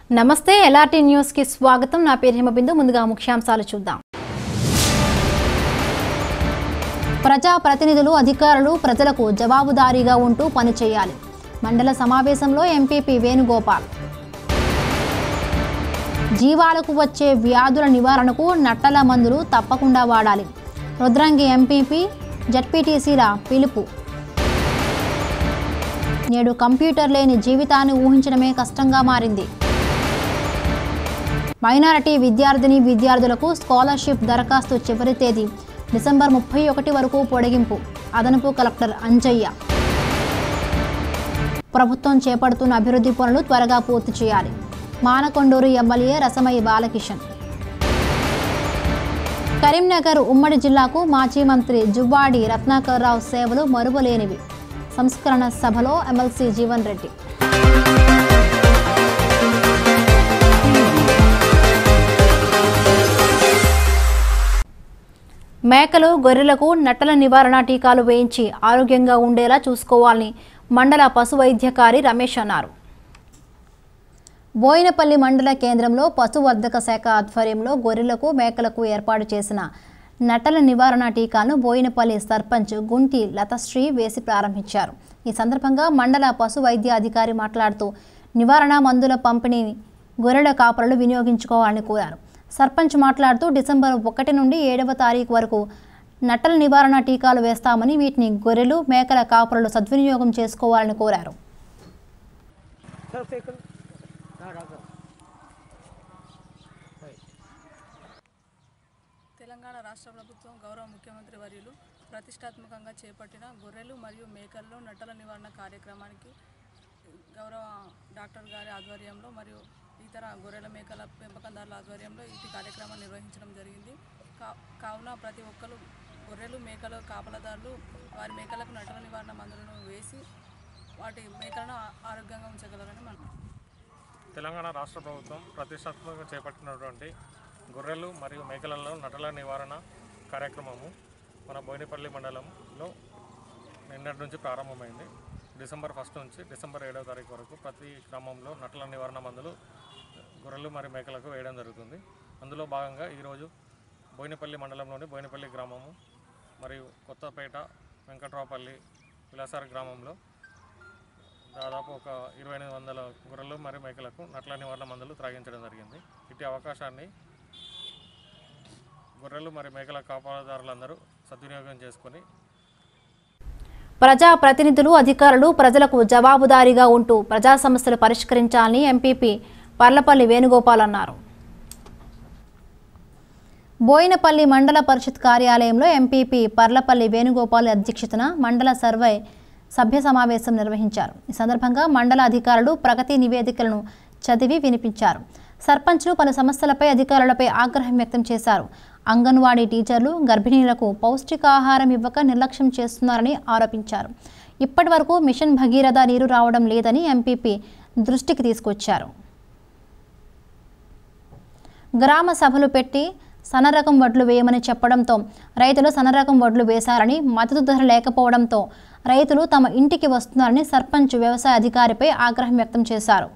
నమస్తే LRT news కి స్వాగతం నా పేరు హిమబిందు ముందుగా ముఖ్యాంశాలు చూద్దాం ప్రజా ప్రతినిధులు అధికారులు ప్రజలకు జవాబుదారీగా ఉంటూ పనిచేయాలి మండల సమావేశంలో ఎంపీపీ వేణుగోపాల్ జీవాలకు వచ్చే వ్యాధుల నివారణకు నట్టల మందులు తప్పకుండా వాడాలి రుద్రంగి ఎంపీపీ జడ్పీటీసీల పిలుపు నేడు కంప్యూటర్ లేని జీవితాన్ని ఊహించడమే కష్టంగా మారింది మైనారిటీ విద్యార్థిని విద్యార్థులకు స్కాలర్షిప్ దరఖాస్తు చివరి తేదీ డిసెంబర్ ముప్పై ఒకటి వరకు పొడిగింపు అదనపు కలెక్టర్ అంజయ్య ప్రభుత్వం చేపడుతున్న అభివృద్ధి పనులు త్వరగా పూర్తి చేయాలి మానకొండూరు ఎమ్మెల్యే రసమయ్య బాలకిషన్ కరీంనగర్ ఉమ్మడి జిల్లాకు మాజీ మంత్రి జువ్వాడి రత్నాకర్ రావు సేవలు మరువలేనివి సంస్కరణ సభలో ఎమ్మెల్సీ జీవన్ రెడ్డి మేకలు గొర్రెలకు నట్టల నివారణ టీకాలు వేయించి ఆరోగ్యంగా ఉండేలా చూసుకోవాలని మండల పశు వైద్యకారి రమేష్ అన్నారు బోయినపల్లి మండల కేంద్రంలో పశువర్ధక శాఖ ఆధ్వర్యంలో గొర్రెలకు మేకలకు ఏర్పాటు చేసిన నట్టల నివారణ టీకాను బోయినపల్లి సర్పంచ్ గుంటి లతశ్రీ వేసి ప్రారంభించారు ఈ సందర్భంగా మండల పశు వైద్య అధికారి మాట్లాడుతూ నివారణ మందుల పంపిణీని గొర్రెల కాపరులు వినియోగించుకోవాలని కోరారు సర్పంచ్ మాట్లాడుతూ డిసెంబర్ ఒకటి నుండి ఏడవ తారీఖు వరకు నట్టల నివారణ టీకాలు వేస్తామని వీటిని గొర్రెలు మేకల కాపరులు సద్వినియోగం చేసుకోవాలని కోరారు తెలంగాణ రాష్ట్ర ప్రభుత్వం గౌరవ ముఖ్యమంత్రి వర్యులు ప్రతిష్టాత్మకంగా చేపట్టిన గొర్రెలు మరియు మేకల్లో నట్టల నివారణ కార్యక్రమానికి గౌరవ డాక్టర్ గారి ఆధ్వర్యంలో మరియు ఇతర గొర్రెల మేకల పెంపకందారుల ఆధ్వర్యంలో ఈ కార్యక్రమం నిర్వహించడం జరిగింది కా కావున ప్రతి ఒక్కరు గొర్రెలు మేకలు కాపలదారులు వారి మేకలకు నట్టల నివారణ మందులను వేసి వాటి మేకలను ఆ- ఆరోగ్యంగా ఉంచగలరని మనం తెలంగాణ రాష్ట్ర ప్రభుత్వం ప్రతిష్టాత్మకంగా చేపట్టినటువంటి గొర్రెలు మరియు మేకలలో నటల నివారణ కార్యక్రమము మన బోయినపల్లి మండలంలో నిన్నటి నుంచి ప్రారంభమైంది డిసెంబర్ ఫస్ట్ నుంచి డిసెంబర్ ఏడవ తారీఖు వరకు ప్రతి గ్రామంలో నటల నివారణ మందులు గొర్రెలు మరియు మేకలకు వేయడం జరుగుతుంది అందులో భాగంగా ఈరోజు బోయినపల్లి మండలంలోని బోయినపల్లి గ్రామము మరియు కొత్తపేట వెంకట్రావుపల్లి విలాసార్ గ్రామంలో దాదాపు ఒక ఇరవై ఎనిమిది వందల గొర్రెలు మరియు మేకలకు నట్ల నివారణ మందులు త్రాగించడం జరిగింది ఇట్టి అవకాశాన్ని గొర్రెలు మరియు మేకల కాపాడుదారులందరూ సద్వినియోగం చేసుకొని ప్రజా ప్రతినిధులు అధికారులు ప్రజలకు జవాబుదారీగా ఉంటూ ప్రజా సమస్యలు పరిష్కరించాలని ఎంపీపీ పర్లపల్లి వేణుగోపాల్ అన్నారు బోయినపల్లి మండల పరిషత్ కార్యాలయంలో ఎంపీపీ పర్లపల్లి వేణుగోపాల్ అధ్యక్షతన మండల సర్వే సభ్య సమావేశం నిర్వహించారు ఈ సందర్భంగా మండల అధికారులు ప్రగతి నివేదికలను చదివి వినిపించారు సర్పంచ్లు పలు సమస్యలపై అధికారులపై ఆగ్రహం వ్యక్తం చేశారు అంగన్వాడీ టీచర్లు గర్భిణీలకు పౌష్టికాహారం ఇవ్వక నిర్లక్ష్యం చేస్తున్నారని ఆరోపించారు ఇప్పటి వరకు మిషన్ భగీరథ నీరు రావడం లేదని ఎంపీపీ దృష్టికి తీసుకొచ్చారు గ్రామ సభలు పెట్టి సన్నరకం వడ్లు వేయమని చెప్పడంతో రైతులు సన్నరకం వడ్లు వేశారని మద్దతు ధర లేకపోవడంతో రైతులు తమ ఇంటికి వస్తున్నారని సర్పంచ్ వ్యవసాయ అధికారిపై ఆగ్రహం వ్యక్తం చేశారు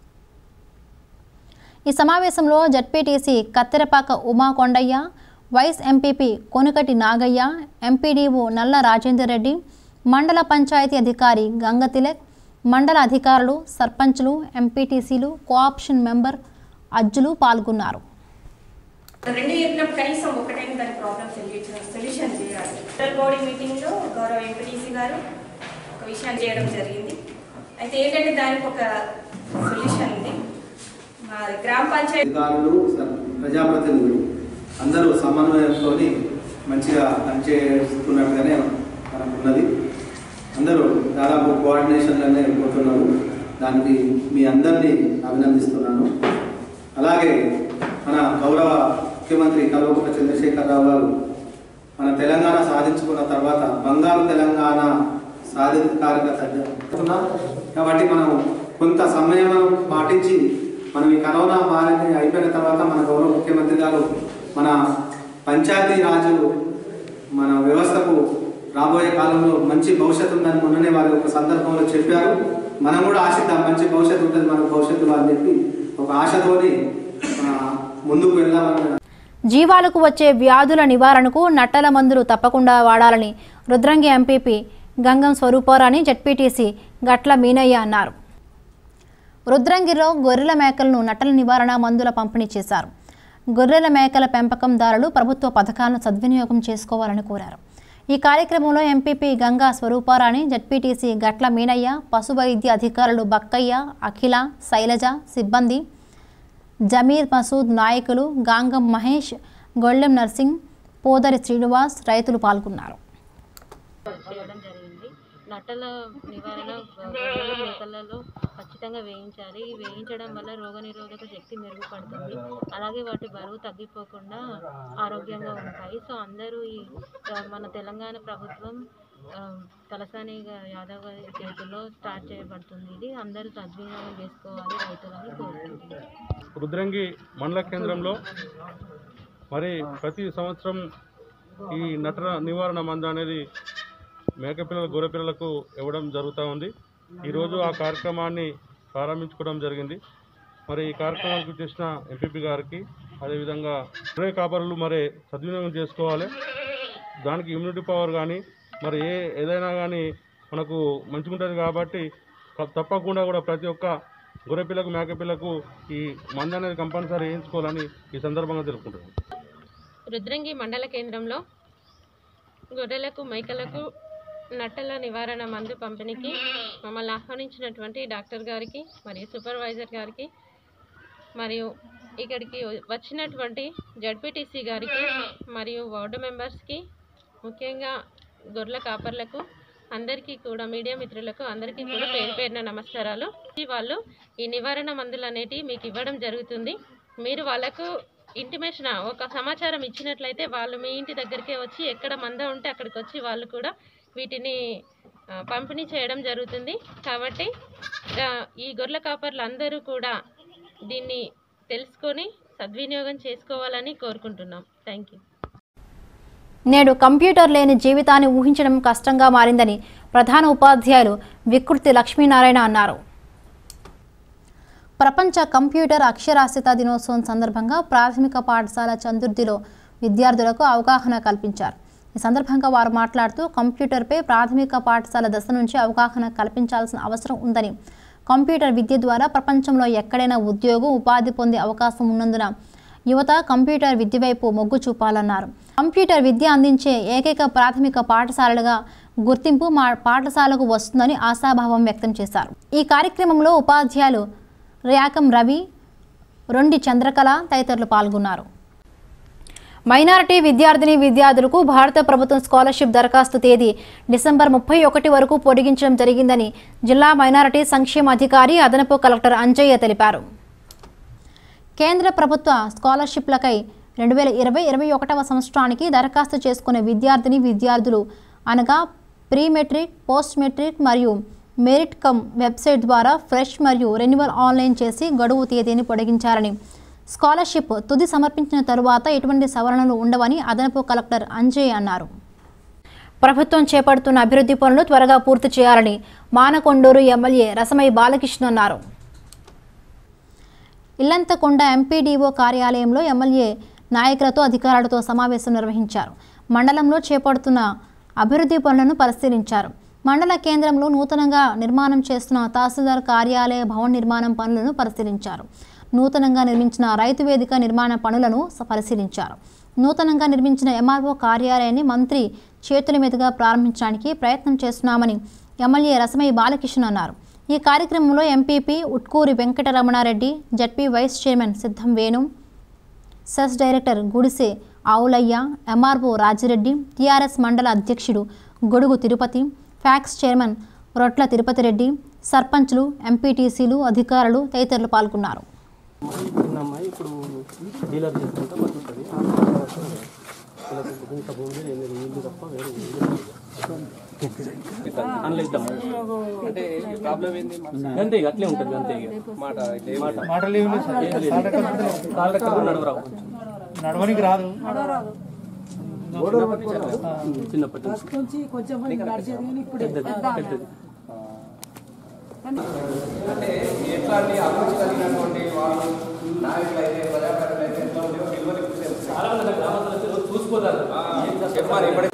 ఈ సమావేశంలో ZPTC Katterapaka Uma Kondaiah vice MPP Konukati Nagaiah MPDO Nalla Rajender Reddy మండల పంచాయతీ అధికారి గంగతిలక్ మండల అధికారులు సర్పంచ్లు ఎంపీటీసీలు కోఆప్షన్ మెంబర్ అజ్జులు పాల్గొన్నారు రెండు చెప్పినప్పుడు కనీసం ఒకటైనా దాని ప్రాబ్లమ్ సొల్యూషన్ సొల్యూషన్ చేయాలి సెంట్రల్ బాడీ మీటింగ్లో గౌరవ ఎంపీటీసీ గారు ఒక విషయం చేయడం జరిగింది అయితే ఏంటంటే దానికి ఒక సొల్యూషన్ ఉంది మా గ్రామ పంచాయతీ అధికారులు స- ప్రజాప్రతినిధులు అందరూ సమన్వయంతో మంచిగా పనిచేస్తున్నట్టుగానే మనకు ఉన్నది అందరూ దాదాపు కోఆర్డినేషన్లోనే పోతున్నారు దానికి మీ అందరినీ అభినందిస్తున్నాను అలాగే మన గౌరవ ముఖ్యమంత్రి కల్వకుంట్ల చంద్రశేఖరరావు గారు మన తెలంగాణ సాధించుకున్న తర్వాత బంగారు తెలంగాణ సాధికారిక చెప్తున్నాం కాబట్టి మనం కొంత సమయం పాటించి మనం ఈ కరోనా బారిన అయిపోయిన తర్వాత మన గౌరవ ముఖ్యమంత్రి గారు మన పంచాయతీ రాజు మన వ్యవస్థకు రాబోయే కాలంలో మంచి భవిష్యత్తు ఉందని మొన్ననే వారి ఒక సందర్భంలో చెప్పారు మనం కూడా ఆశిద్దాం మంచి భవిష్యత్తు ఉంటుంది మన భవిష్యత్తులో అని చెప్పి ఒక ఆశతోని ఆ, ముందుకు వెళ్దామని జీవాలకు వచ్చే వ్యాధుల నివారణకు నట్టల మందులు తప్పకుండా వాడాలని రుద్రంగి ఎంపీపీ గంగం స్వరూపారాణి జడ్పీటీసీ గట్ల మీనయ్య అన్నారు రుద్రంగిలో గొర్రెల మేకలను నట్టల నివారణ మందుల పంపిణీ చేశారు గొర్రెల మేకల పెంపకందారులు ప్రభుత్వ పథకాలను సద్వినియోగం చేసుకోవాలని కోరారు ఈ కార్యక్రమంలో ఎంపీపీ గంగా స్వరూపారాణి జడ్పీటీసీ గట్ల మీనయ్య పశు వైద్య అధికారులు బక్కయ్య అఖిల శైలజ సిబ్బంది జమీర్ మసూద్ నాయకులు గాంగం మహేష్ గొళ్ళెం నర్సింగ్ పోదరి శ్రీనివాస్ రైతులు పాల్గొన్నారు చేయడం జరిగింది నట్టల నివారణ గొర్రెలు మేకలలో ఖచ్చితంగా వేయించాలి ఈ వేయించడం వల్ల రోగనిరోధక శక్తి మెరుగుపడుతుంది అలాగే వాటి బరువు తగ్గిపోకుండా ఆరోగ్యంగా ఉంటాయి సో అందరూ ఈ ఆ, మన తెలంగాణ ప్రభుత్వం ఆ, తలసాని గా- యాదవ్ గారి చేతుల్లో స్టార్ట్ చేయబడుతుంది ఇది అందరూ సద్వినియోగం చేసుకోవాలి రైతులని కోరుకుంటున్నాను రుద్రంగి మండల కేంద్రంలో మరి ప్రతి సంవత్సరం ఈ నటన నివారణ మందు అనేది మేకపిల్లల గొర్రె పిల్లలకు ఇవ్వడం జరుగుతూ ఉంది ఈరోజు ఆ కార్యక్రమాన్ని ప్రారంభించుకోవడం జరిగింది మరి ఈ కార్యక్రమానికి చేసిన ఎంపీపీ గారికి అదేవిధంగా గొర్రె కాపరులు మరి సద్వినియోగం చేసుకోవాలి దానికి ఇమ్యూనిటీ పవర్ కానీ మరి ఏ ఏదైనా కానీ మనకు మంచిగా ఉంటుంది కాబట్టి క- తప్పకుండా కూడా ప్రతి ఒక్క గొర్రెపిల్లకు మేకపిల్లకు ఈ మందు అనేది కంపల్సరీ వేయించుకోవాలని ఈ సందర్భంగా తెలుపుకుంటున్నాను రుద్రంగి మండల కేంద్రంలో గొర్రెలకు మేకలకు నట్టల నివారణ మందు పంపిణీకి మమ్మల్ని ఆహ్వానించినటువంటి డాక్టర్ గారికి మరియు సూపర్వైజర్ గారికి మరియు ఇక్కడికి వచ్చినటువంటి జడ్పీటీసీ గారికి మరియు వార్డు మెంబర్స్కి ముఖ్యంగా గొర్రెల కాపర్లకు అందరికీ కూడా మీడియా మిత్రులకు అందరికీ కూడా పేరు పేరున నమస్కారాలు ఈ వాళ్ళు ఈ నివారణ మందులు అనేటివి మీకు ఇవ్వడం జరుగుతుంది మీరు వాళ్ళకు ఇంటిమేషన్ ఒక సమాచారం ఇచ్చినట్లయితే వాళ్ళు మీ ఇంటి దగ్గరికే వచ్చి ఎక్కడ మంద ఉంటే అక్కడికి వచ్చి వాళ్ళు కూడా వీటిని ఆ, పంపిణీ చేయడం జరుగుతుంది కాబట్టి ఆ, ఈ గొర్రెల కాపర్లు అందరూ కూడా దీన్ని తెలుసుకొని సద్వినియోగం చేసుకోవాలని కోరుకుంటున్నాం థ్యాంక్ యూ నేడు కంప్యూటర్ లేని జీవితాన్ని ఊహించడం కష్టంగా మారిందని ప్రధాన ఉపాధ్యాయులు వికృతి లక్ష్మీనారాయణ అన్నారు ప్రపంచ కంప్యూటర్ అక్షరాస్యత దినోత్సవం సందర్భంగా ప్రాథమిక పాఠశాల చందుర్తిలో విద్యార్థులకు అవగాహన కల్పించారు ఈ సందర్భంగా వారు మాట్లాడుతూ కంప్యూటర్పై ప్రాథమిక పాఠశాల దశ నుంచి అవగాహన కల్పించాల్సిన అవసరం ఉందని కంప్యూటర్ విద్య ద్వారా ప్రపంచంలో ఎక్కడైనా ఉద్యోగం ఉపాధి పొందే అవకాశం ఉన్నందున యువత కంప్యూటర్ విద్య వైపు మొగ్గు చూపాలన్నారు కంప్యూటర్ విద్య అందించే ఏకైక ప్రాథమిక పాఠశాలలుగా గుర్తింపు మా పాఠశాలకు వస్తుందని ఆశాభావం వ్యక్తం చేశారు ఈ కార్యక్రమంలో ఉపాధ్యాయులు ర్యాకం రవి రొండి చంద్రకళ తదితరులు పాల్గొన్నారు మైనారిటీ విద్యార్థిని విద్యార్థులకు భారత ప్రభుత్వం స్కాలర్షిప్ దరఖాస్తు తేదీ డిసెంబర్ ముప్పై ఒకటి వరకు పొడిగించడం జరిగిందని జిల్లా మైనారిటీ సంక్షేమ అధికారి అదనపు కలెక్టర్ అంజయ్య తెలిపారు కేంద్ర ప్రభుత్వ స్కాలర్షిప్లకై రెండు వేల ఇరవై ఇరవై ఒకటవ సంవత్సరానికి దరఖాస్తు చేసుకునే విద్యార్థిని విద్యార్థులు అనగా ప్రీ మెట్రిక్ పోస్ట్ మెట్రిక్ మరియు మెరిట్ కమ్ వెబ్సైట్ ద్వారా ఫ్రెష్ మరియు రెన్యువల్ ఆన్లైన్ చేసి గడువు తేదీని పొడిగించారని స్కాలర్షిప్ తుది సమర్పించిన తరువాత ఎటువంటి సవరణలు ఉండవని అదనపు కలెక్టర్ అంజయ్ అన్నారు ప్రభుత్వం చేపడుతున్న అభివృద్ధి పనులు త్వరగా పూర్తి చేయాలని మానకొండూరు ఎమ్మెల్యే రసమై బాలకృష్ణ అన్నారు ఇల్లంతకొండ ఎంపీడీఓ కార్యాలయంలో ఎమ్మెల్యే నాయకులతో అధికారులతో సమావేశం నిర్వహించారు మండలంలో చేపడుతున్న అభివృద్ధి పనులను పరిశీలించారు మండల కేంద్రంలో నూతనంగా నిర్మాణం చేస్తున్న తహసీల్దార్ కార్యాలయ భవన నిర్మాణం పనులను పరిశీలించారు నూతనంగా నిర్మించిన రైతు వేదిక నిర్మాణ పనులను స- పరిశీలించారు నూతనంగా నిర్మించిన ఎంఆర్ఓ కార్యాలయాన్ని మంత్రి చేతుల మీదుగా ప్రారంభించడానికి ప్రయత్నం చేస్తున్నామని ఎమ్మెల్యే రసమయ్య బాలకృష్ణ అన్నారు ఈ కార్యక్రమంలో MPP Utkuri Venkataramanareddy ZP vice chairman Siddam Venu cess director గుడిసె ఆవులయ్య ఎంఆర్ఓ రాజిరెడ్డి టీఆర్ఎస్ మండల అధ్యక్షుడు గొడుగు తిరుపతి ఫ్యాక్స్ చైర్మన్ రొట్ల తిరుపతి రెడ్డి సర్పంచ్లు ఎంపీటీసీలు అధికారులు తదితరులు పాల్గొన్నారు చిన్న అమ్మాయి ఇప్పుడు డీలర్ చేసుకుంటా బతుకుతుంది ఇంత భూమి ఏం లేదు ఇల్లు తప్ప వేరే ఏమీ లేదు. అందులో ఇద్దాం అంతే ఇక అట్లే ఉంటుంది అంతే ఇక మాట మాట మాట లేవు కాళ్ళ రెక్కలు నడవరావు నడవనికి రాదు చిన్నప్పటి నుంచి పెద్దది పెద్దది అంటే ఎట్లాంటి అభిరుచి కలిగిన ఉన్నటువంటి వాళ్ళు నాయకులు అయితే ప్రజాప్రతినిధులు అయితే ఎట్లా ఉంటాయో తెలియదు చాలా మంది గ్రామాల్లో చూసిపోతారు చెప్పాలి ఇప్పటికే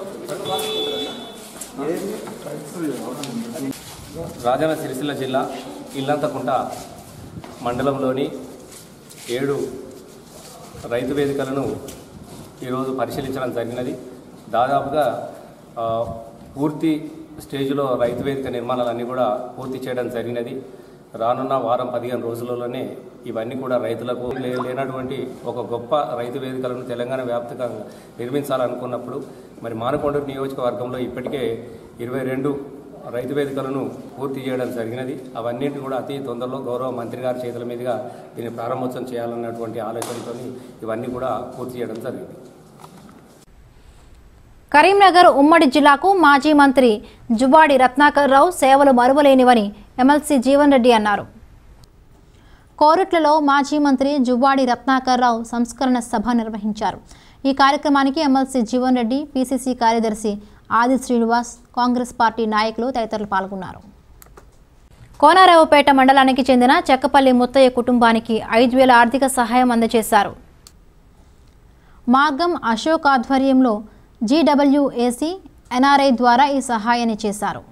రాజన్న సిరిసిల్ల జిల్లా ఇల్లంతకుంట మండలంలోని ఏడు రైతు వేదికలను ఈరోజు పరిశీలించడం జరిగినది దాదాపుగా ఆ, పూర్తి స్టేజ్లో రైతు వేదిక నిర్మాణాలన్నీ కూడా పూర్తి చేయడం జరిగినది రానున్న వారం పదిహేను రోజులలోనే ఇవన్నీ కూడా రైతులకు లే- లేనటువంటి ఒక గొప్ప రైతు వేదికలను తెలంగాణ వ్యాప్తంగా నిర్మించాలనుకున్నప్పుడు మరి మానకొండ నియోజకవర్గంలో ఇప్పటికే ఇరవై రెండు రైతు వేదికలను పూర్తి చేయడం జరిగినది అవన్నింటి కూడా అతి తొందరలో గౌరవ మంత్రి గారి చేతుల మీదుగా దీన్ని ప్రారంభోత్సవం చేయాలన్నటువంటి ఆలోచనతో ఇవన్నీ కూడా పూర్తి చేయడం జరిగింది కరీంనగర్ ఉమ్మడి జిల్లాకు మాజీ మంత్రి జుబాడి రత్నాకర్ రావు సేవలు మరువలేనివని ఎమ్మెల్సీ జీవన్ రెడ్డి అన్నారు కోరుట్లలో మాజీ మంత్రి జుబాడి రత్నాకర్ రావు సంస్కరణ సభ నిర్వహించారు ఈ కార్యక్రమానికి ఎమ్మెల్సీ జీవన్ రెడ్డి పిసిసి కార్యదర్శి ఆది శ్రీనివాస్ కాంగ్రెస్ పార్టీ నాయకులు తదితరులు పాల్గొన్నారు కోనారావుపేట మండలానికి చెందిన చెక్కపల్లి ముత్తయ్య కుటుంబానికి ఐదు వేల ఆర్థిక సహాయం అందజేశారు మార్గం అశోక్ ఆధ్వర్యంలో జీడబ్ల్యూఏసీ ఎన్ఆర్ఐ ద్వారా ఈ సహాయాన్ని చేశారు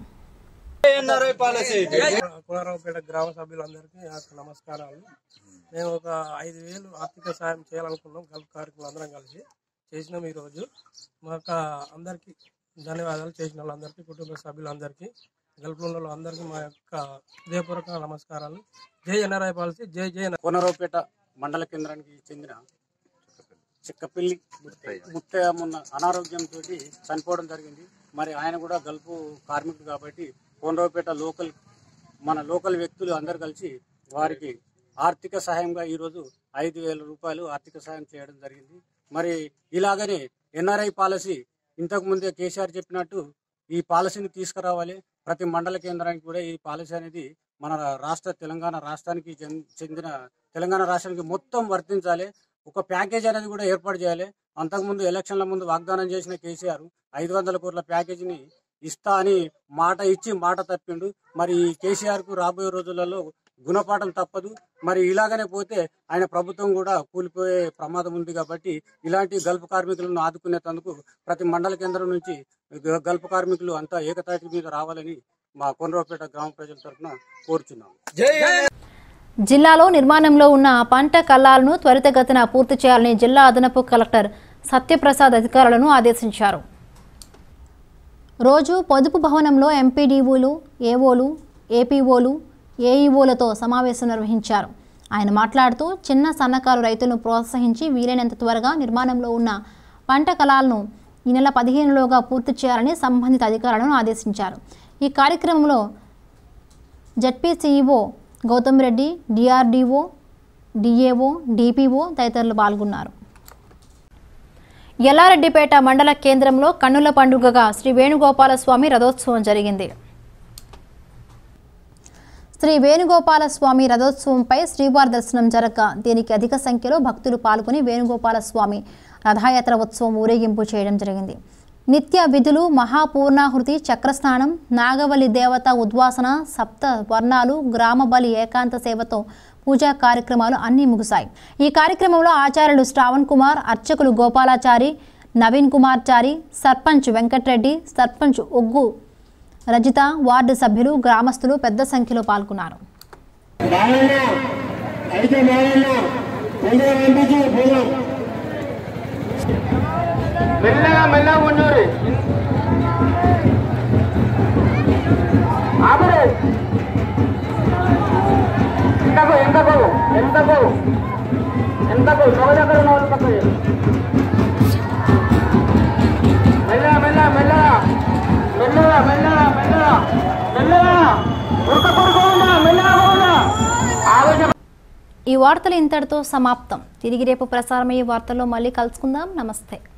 కులారావుపేట గ్రామ సభ్యులందరికీ నాకు నమస్కారాలు మేము ఒక ఐదు వేలు ఆర్థిక సాయం చేయాలనుకున్నాం గల్ఫ్ కార్మికులు అందరం కలిసి చేసినాం ఈరోజు మా యొక్క అందరికీ ధన్యవాదాలు చేసిన వాళ్ళందరికీ కుటుంబ సభ్యులందరికీ గల్ఫ్లో ఉన్న వాళ్ళందరికీ మా యొక్క హృదయపూర్వక నమస్కారాలు జై ఎన్ఆర్ఐ పాలసీ జై జై కోనరావుపేట మండల కేంద్రానికి చెందిన చిక్కపల్లి ముత్తయ్య మొన్న అనారోగ్యంతో చనిపోవడం జరిగింది మరి ఆయన కూడా గల్పు కార్మికుడు కాబట్టి కోనరావుపేట లోకల్ మన లోకల్ వ్యక్తులు అందరు కలిసి వారికి ఆర్థిక సహాయంగా ఈరోజు ఐదు వేల రూపాయలు ఆర్థిక సహాయం చేయడం జరిగింది మరి ఇలాగనే ఎన్ఆర్ఐ పాలసీ ఇంతకు ముందే కేసీఆర్ చెప్పినట్టు ఈ పాలసీని తీసుకురావాలి ప్రతి మండల కేంద్రానికి కూడా ఈ పాలసీ అనేది మన రాష్ట్ర తెలంగాణ రాష్ట్రానికి చెంది- చెందిన తెలంగాణ రాష్ట్రానికి మొత్తం వర్తించాలి ఒక ప్యాకేజ్ అనేది కూడా ఏర్పాటు చేయాలి అంతకుముందు ఎలక్షన్ల ముందు వాగ్దానం చేసిన కేసీఆర్ ఐదు వందల కోట్ల ప్యాకేజీని ఇస్తా అని మాట ఇచ్చి మాట తప్పిండు మరి ఈ కేసీఆర్ కు రాబోయే రోజులలో గుణపాఠం తప్పదు మరి ఇలాగనే పోతే ఆయన ప్రభుత్వం కూడా కూలిపోయే ప్రమాదం ఉంది కాబట్టి ఇలాంటి గల్ఫ్ కార్మికులను ఆదుకునేందుకు ప్రతి మండల కేంద్రం నుంచి గ- గల్ఫ్ కార్మికులు అంతా ఏకతాటి మీద రావాలని మా కొండ్రపేట గ్రామ ప్రజల తరఫున కోరుచున్నాం జిల్లాలో నిర్మాణంలో ఉన్న పంట కల్లాలను త్వరితగతిన పూర్తి చేయాలని జిల్లా అదనపు కలెక్టర్ సత్యప్రసాద్ అధికారులను ఆదేశించారు రోజు పొదుపు భవనంలో ఎంపీడీఓలు ఏఓలు ఏపీఓలు ఏఈఓలతో సమావేశం నిర్వహించారు ఆయన మాట్లాడుతూ చిన్న సన్నకారు రైతులను ప్రోత్సహించి వీలైనంత త్వరగా నిర్మాణంలో ఉన్న పంట కళాలను ఈ నెల పదిహేనులోగా పూర్తి చేయాలని సంబంధిత అధికారులను ఆదేశించారు ఈ కార్యక్రమంలో ZP CEO Gautam Reddy DRDO DAO DPO తదితరులు పాల్గొన్నారు ఎల్లారెడ్డిపేట మండల కేంద్రంలో కన్నుల పండుగగా శ్రీ వేణుగోపాల స్వామి రథోత్సవం జరిగింది శ్రీ వేణుగోపాల స్వామి రథోత్సవంపై శ్రీవారి దర్శనం జరగ దీనికి అధిక సంఖ్యలో భక్తులు పాల్గొని వేణుగోపాల స్వామి రథయాత్ర ఉత్సవం ఊరేగింపు చేయడం జరిగింది నిత్య విధులు మహాపూర్ణాహృతి చక్రస్నానం నాగవల్లి దేవత ఉద్వాసన సప్త వర్ణాలు గ్రామ బలి ఏకాంత సేవతో పూజా కార్యక్రమాలు అన్నీ ముగిశాయి ఈ కార్యక్రమంలో ఆచార్యులు శ్రావణ్ కుమార్ అర్చకులు గోపాలాచారి నవీన్ కుమార్ చారి సర్పంచ్ వెంకట్రెడ్డి సర్పంచ్ ఒగ్గు రజిత వార్డు సభ్యులు గ్రామస్తులు పెద్ద సంఖ్యలో పాల్గొన్నారు అయితే మాయన్న తొందరగా పంపించు పోదాం మెల్లగా మెల్లగా ఉండరు ఆపరే ఎంతకు ఎంతకు ఎంతకు ఎంతకు సభ దగ్గర ఉన్న వాళ్ళు పక్కన చేరు. మెల్లగా మెల్లగా మెల్లగా మెల్లగా మెల్లగా మెల్లగా మెల్లగా ఉరక కొడుకోకుండా మెల్లగా పోకుండా ఆలోచన ఈ వార్తలు ఇంతటితో సమాప్తం తిరిగి రేపు ప్రసారమయ్యే వార్తల్లో మళ్ళీ కలుసుకుందాం నమస్తే